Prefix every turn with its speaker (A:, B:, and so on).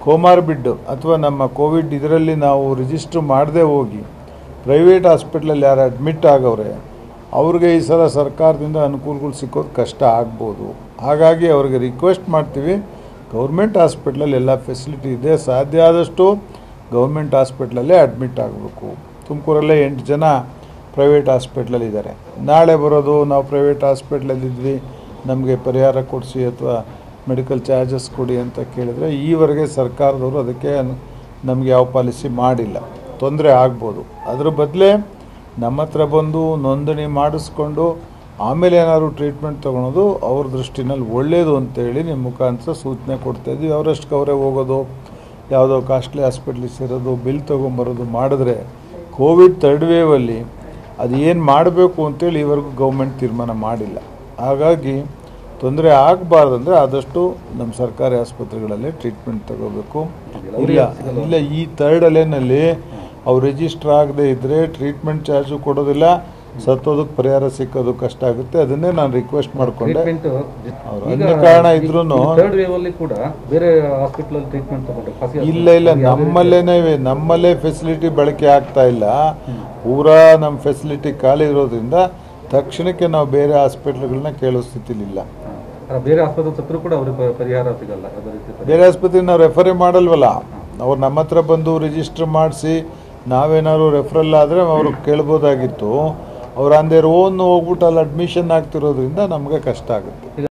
A: ಕೋಮಾರ್ಬಿಡ್ ಅಥವಾ ನಮ್ಮ ಕೋವಿಡ್ ಇದರಲ್ಲಿ ನಾವು ರಿಜಿಸ್ಟ್ರ್ ಮಾಡದೆ ಹೋಗಿ ಪ್ರೈವೇಟ್ ಹಾಸ್ಪಿಟ್ಲಲ್ಲಿ ಯಾರು ಅಡ್ಮಿಟ್ ಆಗವ್ರೆ ಅವ್ರಿಗೆ ಈ ಸಲ ಸರ್ಕಾರದಿಂದ ಅನುಕೂಲಗಳು ಸಿಕ್ಕೋದು ಕಷ್ಟ ಆಗ್ಬೋದು ಹಾಗಾಗಿ ಅವ್ರಿಗೆ ರಿಕ್ವೆಸ್ಟ್ ಮಾಡ್ತೀವಿ ಗೌರ್ಮೆಂಟ್ ಹಾಸ್ಪಿಟ್ಲಲ್ಲಿ ಎಲ್ಲ ಫೆಸಿಲಿಟಿ ಇದೆ ಸಾಧ್ಯ ಆದಷ್ಟು ಗೌರ್ಮೆಂಟ್ ಹಾಸ್ಪಿಟ್ಲಲ್ಲೇ ಅಡ್ಮಿಟ್ ಆಗಬೇಕು ತುಮಕೂರಲ್ಲೇ ಎಂಟು ಜನ ಪ್ರೈವೇಟ್ ಹಾಸ್ಪಿಟ್ಲಲ್ಲಿ ಇದ್ದಾರೆ ನಾಳೆ ಬರೋದು ನಾವು ಪ್ರೈವೇಟ್ ಹಾಸ್ಪಿಟ್ಲಲ್ಲಿದ್ವಿ ನಮಗೆ ಪರಿಹಾರ ಕೊಡಿಸಿ ಅಥವಾ ಮೆಡಿಕಲ್ ಚಾರ್ಜಸ್ ಕೊಡಿ ಅಂತ ಕೇಳಿದರೆ ಈವರೆಗೆ ಸರ್ಕಾರದವರು ಅದಕ್ಕೆ ನಮಗೆ ಯಾವ ಪಾಲಿಸಿ ಮಾಡಿಲ್ಲ ತೊಂದರೆ ಆಗ್ಬೋದು ಅದ್ರ ಬದಲೇ ನಮ್ಮ ಹತ್ರ ಬಂದು ನೋಂದಣಿ ಮಾಡಿಸ್ಕೊಂಡು ಆಮೇಲೆ ಏನಾದ್ರು ಟ್ರೀಟ್ಮೆಂಟ್ ತೊಗೊಳೋದು ಅವ್ರ ದೃಷ್ಟಿನಲ್ಲಿ ಒಳ್ಳೆಯದು ಅಂತೇಳಿ ನಿಮ್ಮ ಮುಖಾಂತರ ಸೂಚನೆ ಕೊಡ್ತಾ ಇದ್ವಿ ಅವರಷ್ಟು ಅವರೇ ಹೋಗೋದು ಯಾವುದೋ ಕಾಸ್ಟ್ಲಿ ಹಾಸ್ಪಿಟ್ಲಿಗೆ ಸೇರೋದು ಬಿಲ್ ತೊಗೊಂಬರೋದು ಮಾಡಿದ್ರೆ ಕೋವಿಡ್ ತರ್ಡ್ ವೇವಲ್ಲಿ ಅದು ಏನು ಮಾಡಬೇಕು ಅಂತೇಳಿ ಇವರೆಗೂ ಗೌರ್ಮೆಂಟ್ ತೀರ್ಮಾನ ಮಾಡಿಲ್ಲ ಹಾಗಾಗಿ ತೊಂದರೆ ಆಗಬಾರ್ದಂದ್ರೆ ಆದಷ್ಟು ನಮ್ಮ ಸರ್ಕಾರಿ ಆಸ್ಪತ್ರೆಗಳಲ್ಲೇ ಟ್ರೀಟ್ಮೆಂಟ್ ತಗೋಬೇಕು ಇಲ್ಲ ಇಲ್ಲ ಈ ತರ್ಡ್ ಅಲೆನಲ್ಲಿ ಅವ್ರು ರಿಜಿಸ್ಟರ್ ಆಗದೆ ಇದ್ದರೆ ಟ್ರೀಟ್ಮೆಂಟ್ ಚಾರ್ಜು ಕೊಡೋದಿಲ್ಲ ಸತ್ತೋದಕ್ಕೆ ಪರಿಹಾರ ಸಿಕ್ಕೋದು ಕಷ್ಟ ಆಗುತ್ತೆ ಅದನ್ನೇ ನಾನು ರಿಕ್ವೆಸ್ಟ್ ಮಾಡಿಕೊಂಡೆ
B: ಟ್ರೀಟ್ಮೆಂಟ್
A: ಅವ್ರು ಅನ್ಯ ಕಾರಣ ಇದ್ರೂನು
B: ಥರ್ಡ್ ವೇವ್ ಅಲ್ಲಿ ಕೂಡ ಬೇರೆ ಹಾಸ್ಪಿಟಲ್ ಟ್ರೀಟ್ಮೆಂಟ್ ತಗೊಂಡ್ರೆ ಖಾಸಗಿ
A: ಇಲ್ಲ ಇಲ್ಲ ನಮ್ಮಲ್ಲೇನೆ ನಮ್ಮಲ್ಲೇ ಫೆಸಿಲಿಟಿ ಬಳಕೆ ಆಗ್ತಾ ಇಲ್ಲ ಪೂರಾ ನಮ್ಮ ಫೆಸಿಲಿಟಿ ಖಾಲಿ ಇರೋದ್ರಿಂದ ತಕ್ಷಣಕ್ಕೆ ನಾವು ಬೇರೆ ಹಾಸ್ಪಿಟ್ಲ್ಗಳನ್ನ ಕೇಳೋ ಸ್ಥಿತಿಲಿಲ್ಲ
B: ಅಲ್ಲ, ಬೇರೆ ಆಸ್ಪತ್ರೆ ಸತ್ರು ಕೂಡ ಅವ್ರಿಗೆ ಪ- ಪರಿಹಾರ ಸಿಗಲ್ಲ ಯಾವುದೇ ರೀತಿ ಪರಿಹಾರ.
A: ಬೇರೆ ಆಸ್ಪತ್ರೆಗೆ ನಾವು ರೆಫರೇ ಮಾಡಲ್ವಲ್ಲ ಅವ್ರು ನಮ್ಮ ಹತ್ರ ಬಂದು ರಿಜಿಸ್ಟರ್ ಮಾಡಿಸಿ ನಾವೇನಾದ್ರು ರೆಫರಲ್ ಆದರೆ ಅವರು ಕೇಳ್ಬೋದಾಗಿತ್ತು ಅವ್ರು ಅಂದೇರ್ ಓನ್ ಹೋಗ್ಬಿಟ್ಟು ಅಲ್ಲಿ ಅಡ್ಮಿಷನ್ ಆಗ್ತಿರೋದ್ರಿಂದ ನಮಗೆ ಕಷ್ಟ ಆಗುತ್ತೆ